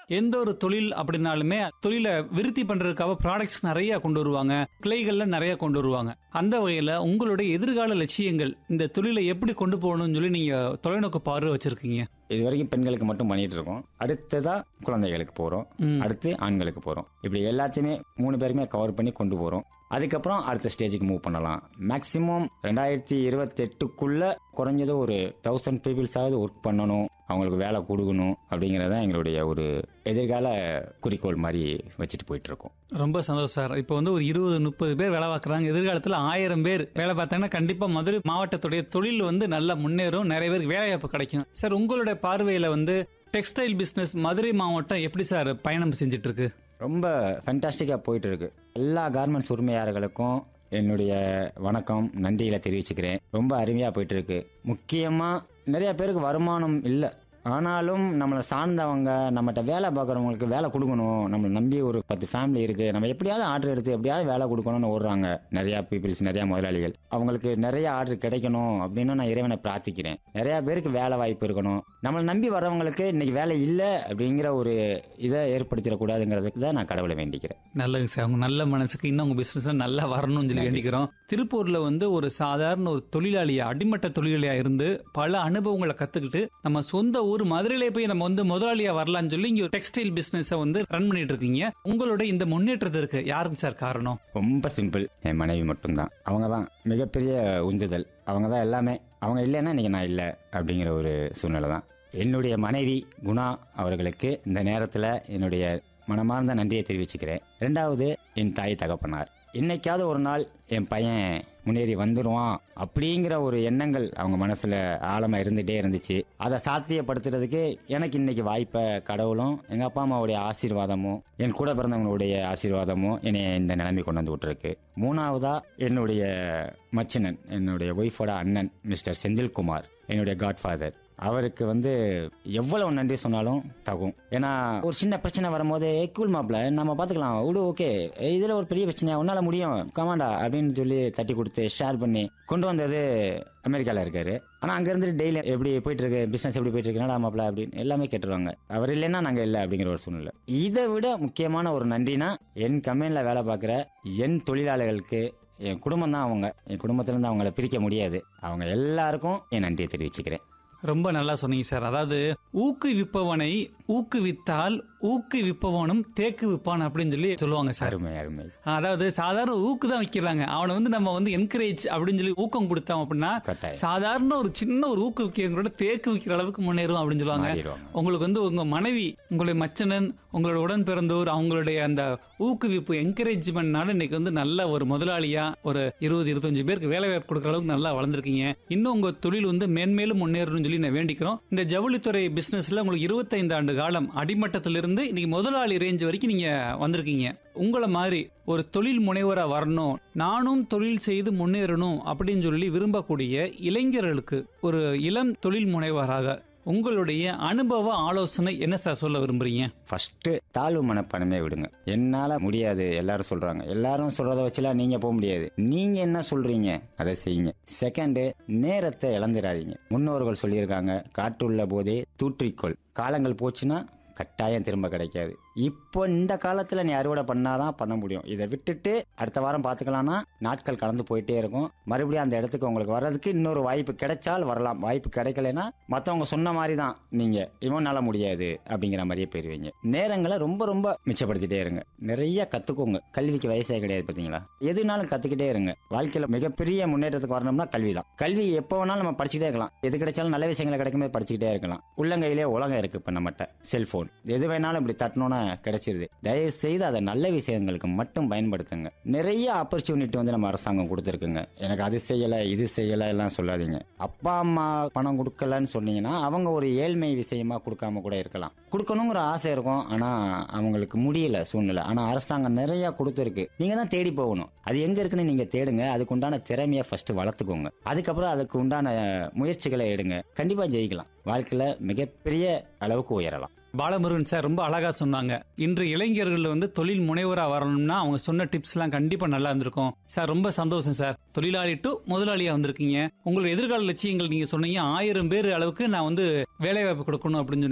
எந்த ஒரு தொழில் அப்படின்னாலுமே தொழிலை விருத்தி பண்றதுக்காக ப்ராடக்ட்ஸ் நிறைய கொண்டு வருவாங்க கிளைகள்ல நிறைய கொண்டு வருவாங்க அந்த வகையில உங்களுடைய எதிர்கால லட்சியங்கள் இந்த தொழிலை எப்படி கொண்டு போகணும்னு சொல்லி நீங்க தொலைநோக்கு பார்வை வச்சிருக்கீங்க இது வரைக்கும் பெண்களுக்கு மட்டும் பண்ணிட்டு இருக்கோம் அடுத்ததா குழந்தைகளுக்கு போறோம் ம். அடுத்து ஆண்களுக்கு போறோம் இப்படி எல்லாத்தையுமே மூணு பேருமே கவர் பண்ணி கொண்டு போறோம் அதுக்கப்புறம் அடுத்த ஸ்டேஜுக்கு மூவ் பண்ணலாம் மேக்சிமம் ரெண்டாயிரத்தி இருபத்தெட்டுக்குள்ள குறைஞ்சது ஒரு தௌசண்ட் பீப்புள்ஸாவது ஒர்க் பண்ணணும் அவங்களுக்கு வேலை கொடுக்கணும் அப்படிங்கறது தான் எங்களுடைய ஒரு எதிர்கால குறிக்கோள் மாதிரி வச்சுட்டு போயிட்டு இருக்கோம் ரொம்ப சந்தோஷம் சார் இப்போ வந்து ஒரு இருபது முப்பது பேர் வேலை பார்க்குறாங்க எதிர்காலத்தில் ஆயிரம் பேர் வேலை பார்த்தாங்கன்னா கண்டிப்பா மதுரை மாவட்டத்துடைய தொழில் வந்து நல்லா முன்னேறும் நிறைய பேருக்கு வேலைவாய்ப்பு கிடைக்கும் சார் உங்களுடைய பார்வையில வந்து டெக்ஸ்டைல் பிசினஸ் மதுரை மாவட்டம் எப்படி சார் பயணம் செஞ்சுட்டு இருக்கு ரொம்ப ஃபண்டாஸ்டிக்காக போயிட்டு இருக்கு எல்லா கார்மெண்ட்ஸ் உரிமையாளர்களுக்கும் என்னுடைய வணக்கம் நன்றிகளை தெரிவிச்சுக்கிறேன் ரொம்ப அருமையாக போயிட்டு இருக்கு முக்கியமாக நிறைய பேருக்கு வருமானம் இல்லை ஆனாலும் நம்மளை சார்ந்தவங்க நம்மகிட்ட வேலை பார்க்குறவங்களுக்கு வேலை கொடுக்கணும் நம்மளை நம்பி ஒரு பத்து ஃபேமிலி இருக்கு நம்ம எப்படியாவது ஆர்டர் எடுத்து எப்படியாவது வேலை கொடுக்கணும்னு ஓடுறாங்க நிறையா பீப்புள்ஸ் நிறையா முதலாளிகள் அவங்களுக்கு நிறைய ஆர்டர் கிடைக்கணும் அப்படின்னு நான் இறைவனை பிரார்த்திக்கிறேன் நிறைய பேருக்கு வேலை வாய்ப்பு இருக்கணும் நம்மளை நம்பி வரவங்களுக்கு இன்னைக்கு வேலை இல்லை அப்படிங்கிற ஒரு இதை ஏற்படுத்திடக்கூடாதுங்கிறதுக்கு தான் நான் கடவுளை வேண்டிக்கிறேன் நல்லதுங்க சார் உங்க நல்ல மனசுக்கு இன்னும் உங்க பிசினஸ் நல்லா வரணும்னு சொல்லி வேண்டிக்கிறோம் திருப்பூர்ல வந்து ஒரு சாதாரண ஒரு தொழிலாளியா அடிமட்ட தொழிலாளியா இருந்து பல அனுபவங்களை கத்துக்கிட்டு நம்ம சொந்த ஊர் மதுரையிலே போய் நம்ம வந்து முதலாளியா வரலாம்னு சொல்லி இங்க டெக்ஸ்டைல் பிசினஸ் வந்து ரன் பண்ணிட்டு இருக்கீங்க உங்களோட இந்த முன்னேற்றத்திற்கு யாருங்க சார் காரணம் ரொம்ப சிம்பிள் என் மனைவி மட்டும்தான் அவங்க தான் மிகப்பெரிய உந்துதல் அவங்க தான் எல்லாமே அவங்க இல்லைன்னா இன்னைக்கு நான் இல்லை அப்படிங்கிற ஒரு சூழ்நிலை தான் என்னுடைய மனைவி குணா அவர்களுக்கு இந்த நேரத்தில் என்னுடைய மனமார்ந்த நன்றியை தெரிவிச்சுக்கிறேன் ரெண்டாவது என் தாய் தகப்பனார் இன்னைக்காவது ஒரு நாள் என் பையன் முன்னேறி வந்துடுவான் அப்படிங்கிற ஒரு எண்ணங்கள் அவங்க மனசுல ஆழமா இருந்துட்டே இருந்துச்சு அதை சாத்தியப்படுத்துறதுக்கு எனக்கு இன்னைக்கு வாய்ப்பை கடவுளும் எங்க அப்பா அம்மாவுடைய ஆசீர்வாதமும் என் கூட பிறந்தவங்களுடைய ஆசீர்வாதமும் என்னை இந்த நிலைமை கொண்டு வந்து விட்டுருக்கு மூணாவதா என்னுடைய மச்சினன் என்னுடைய ஒய்ஃபோட அண்ணன் மிஸ்டர் செந்தில்குமார் என்னுடைய காட்ஃபாதர் அவருக்கு வந்து எவ்வளவு நன்றி சொன்னாலும் தகும் ஏன்னா ஒரு சின்ன பிரச்சனை வரும்போது கூல் மாப்பிள நம்ம பார்த்துக்கலாம் விடு ஓகே இதுல ஒரு பெரிய பிரச்சனை உன்னால முடியும் கமாண்டா அப்படின்னு சொல்லி தட்டி கொடுத்து ஷேர் பண்ணி கொண்டு வந்தது அமெரிக்கால இருக்காரு ஆனா அங்க இருந்து டெய்லி எப்படி போயிட்டு இருக்கு பிசினஸ் எப்படி போயிட்டு இருக்கு என்னடா மாப்பிள அப்படின்னு எல்லாமே கேட்டுருவாங்க அவர் இல்லைன்னா நாங்க இல்லை அப்படிங்கிற ஒரு சூழ்நிலை இதை விட முக்கியமான ஒரு நன்றினா என் கம்பெனில வேலை பார்க்குற என் தொழிலாளர்களுக்கு என் குடும்பம் தான் அவங்க என் குடும்பத்திலிருந்து அவங்கள பிரிக்க முடியாது அவங்க எல்லாருக்கும் என் நன்றியை தெரிவிச்சுக்கிறேன் ரொம்ப நல்லா சொன்னீங்க சார் அதாவது ஊக்குவிப்பவனை ஊக்குவித்தால் ஊக்குவிப்பவனும் தேக்கு விப்பான் அப்படின்னு சொல்லி சொல்லுவாங்க சார் அருமை அருமை அதாவது சாதாரண ஊக்கு தான் வைக்கிறாங்க அவனை வந்து நம்ம வந்து என்கரேஜ் அப்படின்னு சொல்லி ஊக்கம் கொடுத்தோம் அப்படின்னா கட்டாயம். சாதாரண ஒரு சின்ன ஒரு ஊக்குவிக்கிறவங்களோட தேக்கு வைக்கிற அளவுக்கு முன்னேறும் அப்படின்னு சொல்லுவாங்க மாறிடுவாங்க. உங்களுக்கு வந்து உங்க மனைவி உங்களுடைய மச்சனன் உங்களோட உடன் பிறந்தோர் அவங்களுடைய அந்த ஊக்குவிப்பு என்கரேஜ்மெண்ட்னால இன்னைக்கு வந்து நல்ல ஒரு முதலாளியா ஒரு இருபது இருபத்தஞ்சு பேருக்கு வேலை வாய்ப்பு கொடுக்குற அளவுக்கு நல்லா வளர்ந்துருக்கீங்க இன்னும் உங்க தொழில் வந்து மேன்மேலும் முன்னேறணும்னு சொல்லி நான் வேண்டிக்கிறோம் இந்த ஜவுளித்துறை பிசினஸ்ல உங்களுக்கு இருபத்தைந்து ஆண்டு காலம் அடிமட்டத்திலிருந்து இன்னைக்கு முதலாளி ரேஞ்ச் வரைக்கும் நீங்க வந்திருக்கீங்க உங்களை மாதிரி ஒரு தொழில் முனைவரா வரணும் நானும் தொழில் செய்து முன்னேறணும் அப்படின்னு சொல்லி விரும்பக்கூடிய இளைஞர்களுக்கு ஒரு இளம் தொழில் முனைவராக உங்களுடைய அனுபவ ஆலோசனை என்ன சார் சொல்ல விரும்புறீங்க ஃபர்ஸ்ட் தாழ்வு மனப்பான்மையை விடுங்க என்னால முடியாது எல்லாரும் சொல்றாங்க எல்லாரும் சொல்றத வச்சுலாம் நீங்க போக முடியாது நீங்க என்ன சொல்றீங்க அதை செய்யுங்க செகண்ட் நேரத்தை இழந்துடாதீங்க முன்னோர்கள் சொல்லியிருக்காங்க காற்றுள்ள போதே தூற்றிக்கொள் காலங்கள் போச்சுன்னா கட்டாயம் திரும்ப கிடைக்காது இப்போ இந்த காலத்துல நீ அறுவடை பண்ணாதான் பண்ண முடியும் இதை விட்டுட்டு அடுத்த வாரம் பாத்துக்கலாம்னா நாட்கள் கடந்து போயிட்டே இருக்கும் மறுபடியும் அந்த இடத்துக்கு உங்களுக்கு வர்றதுக்கு இன்னொரு வாய்ப்பு கிடைச்சால் வரலாம் வாய்ப்பு கிடைக்கலனா மத்தவங்க சொன்ன மாதிரி தான் நீங்க இவனால முடியாது அப்படிங்கிற மாதிரியே போயிருவீங்க நேரங்களை ரொம்ப ரொம்ப மிச்சப்படுத்திட்டே இருங்க நிறைய கத்துக்கோங்க கல்விக்கு வயசே கிடையாது பாத்தீங்களா எதுனாலும் கத்துக்கிட்டே இருங்க வாழ்க்கையில மிகப்பெரிய முன்னேற்றத்துக்கு வரணும்னா கல்வி தான் கல்வி எப்போ வேணாலும் நம்ம படிச்சுட்டே இருக்கலாம் எது கிடைச்சாலும் நல்ல விஷயங்களை கிடைக்கும்போது படிச்சுக்கிட்டே இருக்கலாம் உள்ளங்கையிலே உலகம் இருக்கு இப்ப நம்மகிட்ட செல்போன் எது வேணாலும் இப்படி தட்டணும்னா கிடைச்சிருது தயவு செய்து அதை நல்ல விஷயங்களுக்கு மட்டும் பயன்படுத்துங்க நிறைய ஆப்பர்ச்சுனிட்டி வந்து நம்ம அரசாங்கம் கொடுத்துருக்குங்க எனக்கு அது செய்யல இது செய்யல எல்லாம் சொல்லாதீங்க அப்பா அம்மா பணம் கொடுக்கலன்னு சொன்னீங்கன்னா அவங்க ஒரு ஏழ்மை விஷயமா கொடுக்காம கூட இருக்கலாம் கொடுக்கணுங்கிற ஆசை இருக்கும் ஆனா அவங்களுக்கு முடியல சூழ்நிலை ஆனா அரசாங்கம் நிறைய கொடுத்துருக்கு நீங்க தான் தேடி போகணும் அது எங்க இருக்குன்னு நீங்க தேடுங்க அதுக்கு உண்டான திறமையை ஃபர்ஸ்ட் வளர்த்துக்கோங்க அதுக்கப்புறம் அதுக்கு உண்டான முயற்சிகளை எடுங்க கண்டிப்பா ஜெயிக்கலாம் வாழ்க்கையில மிகப்பெரிய அளவுக்கு உயரலாம் பாலமுருகன் சார் ரொம்ப அழகா சொன்னாங்க இன்று இளைஞர்கள் வந்து தொழில் முனைவரா வரணும்னா அவங்க சொன்ன டிப்ஸ் எல்லாம் கண்டிப்பா நல்லா இருந்திருக்கும் சார் ரொம்ப சந்தோஷம் சார் தொழிலாளி டு முதலாளியா வந்திருக்கீங்க உங்களோட எதிர்கால லட்சியங்கள் நீங்க சொன்னீங்க ஆயிரம் பேர் அளவுக்கு நான் வந்து வேலை வாய்ப்பு கொடுக்கணும் அப்படின்னு